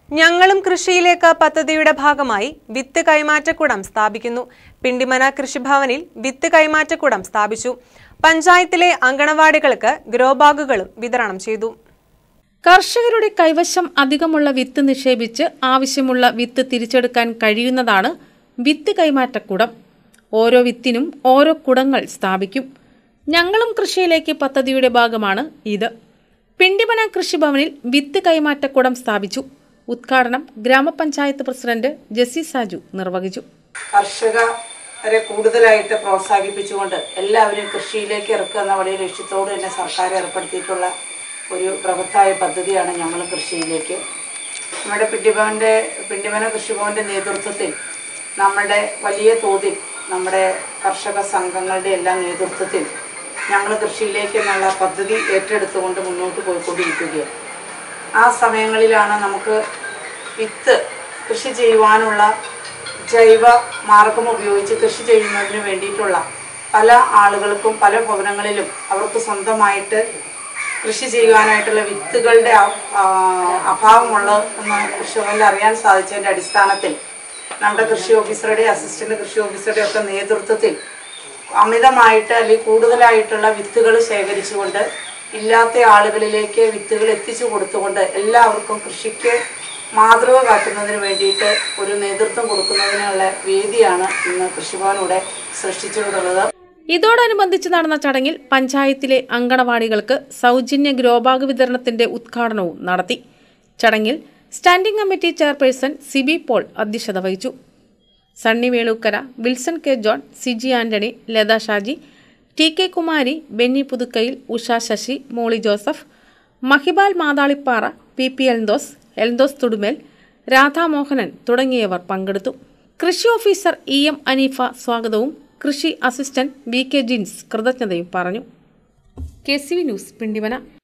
ഞങ്ങളും കൃഷിയിലേക്ക് പദ്ധതിയുടെ ഭാഗമായി വിത്ത് കൈമാറ്റക്കുടം സ്ഥാപിക്കുന്നു പിണ്ടിമന കൃഷിഭവനിൽ വിത്ത് കൈമാറ്റക്കുടം സ്ഥാപിച്ചു പഞ്ചായത്തിലെ അങ്കണവാടികൾക്ക് ഗ്രോ ബാഗുകളും വിതരണം ചെയ്തു കർഷകരുടെ കൈവശം അധികമുള്ള വിത്ത് നിക്ഷേപിച്ച് ആവശ്യമുള്ള വിത്ത് തിരിച്ചെടുക്കാൻ കഴിയുന്നതാണ് വിത്ത് കൈമാറ്റക്കുടം ഓരോ വിത്തിനും ഓരോ കുടങ്ങൾ സ്ഥാപിക്കും ഞങ്ങളും കൃഷിയിലേക്ക് പദ്ധതിയുടെ ഭാഗമാണ് ഇത് പിണ്ടിമന കൃഷിഭവനിൽ വിത്ത് കൈമാറ്റക്കുടം സ്ഥാപിച്ചു ഉദ്ഘാടനം ഗ്രാമപഞ്ചായത്ത് പ്രസിഡന്റ് ജെസ്സി സാജു നിർവഹിച്ചു കർഷകരെ കൂടുതലായിട്ട് പ്രോത്സാഹിപ്പിച്ചുകൊണ്ട് എല്ലാവരും കൃഷിയിലേക്ക് ഇറക്കുക എന്ന വലിയ ലക്ഷ്യത്തോട് തന്നെ സർക്കാർ ഏർപ്പെടുത്തിയിട്ടുള്ള ഒരു ബൃഹത്തായ പദ്ധതിയാണ് ഞങ്ങൾ കൃഷിയിലേക്ക് നമ്മുടെ പിണ്ടിഭവൻ്റെ പിണ്ടിമന കൃഷിഭവൻ്റെ നേതൃത്വത്തിൽ നമ്മുടെ വലിയ തോതിൽ നമ്മുടെ കർഷക സംഘങ്ങളുടെ എല്ലാം നേതൃത്വത്തിൽ ഞങ്ങൾ കൃഷിയിലേക്ക് എന്നുള്ള പദ്ധതി ഏറ്റെടുത്തുകൊണ്ട് മുന്നോട്ട് പോയിക്കൊണ്ടിരിക്കുകയാണ് ആ സമയങ്ങളിലാണ് നമുക്ക് വിത്ത് കൃഷി ചെയ്യുവാനുള്ള ജൈവ മാർഗം ഉപയോഗിച്ച് കൃഷി ചെയ്യുന്നതിന് വേണ്ടിയിട്ടുള്ള പല ആളുകൾക്കും പല ഭവനങ്ങളിലും അവർക്ക് സ്വന്തമായിട്ട് കൃഷി ചെയ്യുവാനായിട്ടുള്ള വിത്തുകളുടെ അ- ആ, അഭാവമുള്ള എന്ന് കൃഷിഭവനിൽ അറിയാൻ സാധിച്ചതിൻ്റെ അടിസ്ഥാനത്തിൽ നമ്മുടെ കൃഷി ഓഫീസറുടെ അസിസ്റ്റന്റ് കൃഷി ഓഫീസറുടെ ഒക്കെ നേതൃത്വത്തിൽ അമിതമായിട്ട് അല്ലെങ്കിൽ കൂടുതലായിട്ടുള്ള വിത്തുകൾ ശേഖരിച്ചുകൊണ്ട് ഇല്ലാത്ത ആളുകളിലേക്ക് വിത്തുകൾ എത്തിച്ചു കൊടുത്തുകൊണ്ട് എല്ലാവർക്കും കൃഷിക്ക് മാതൃക കാട്ടുന്നതിന് വേണ്ടിയിട്ട് ഒരു നേതൃത്വം കൊടുക്കുന്നതിനുള്ള വേദിയാണ് ഇന്ന് കൃഷിഭവനിലൂടെ സൃഷ്ടിച്ചിട്ടുള്ളത് ഇതോടനുബന്ധിച്ച് നടന്ന ചടങ്ങിൽ പഞ്ചായത്തിലെ അങ്കണവാടികൾക്ക് സൗജന്യ ഗ്രോബാഗ് വിതരണത്തിന്റെ ഉദ്ഘാടനവും നടത്തി ചടങ്ങിൽ standing committee chairperson Sibi Paul അധ്യക്ഷത വഹിച്ചു Sunny Velookkara Wilson K John Siji Antony Latha Shaji T K Kumari Benny Puthukkayil Usha Sasi Molly Joseph Mahibal Mathalippara P P Eldhose Eldhose Thudumel Radhamohanan തുടങ്ങിയവർ പങ്കെടുത്തു കൃഷി ഓഫീസർ ഇ എം അനീഫ സ്വാഗതവും കൃഷി അസിസ്റ്റന്റ് വി കെ ജിൻസ് കൃതജ്ഞതയും പറഞ്ഞു കെ സി വി ന്യൂസ് പിണ്ടിവന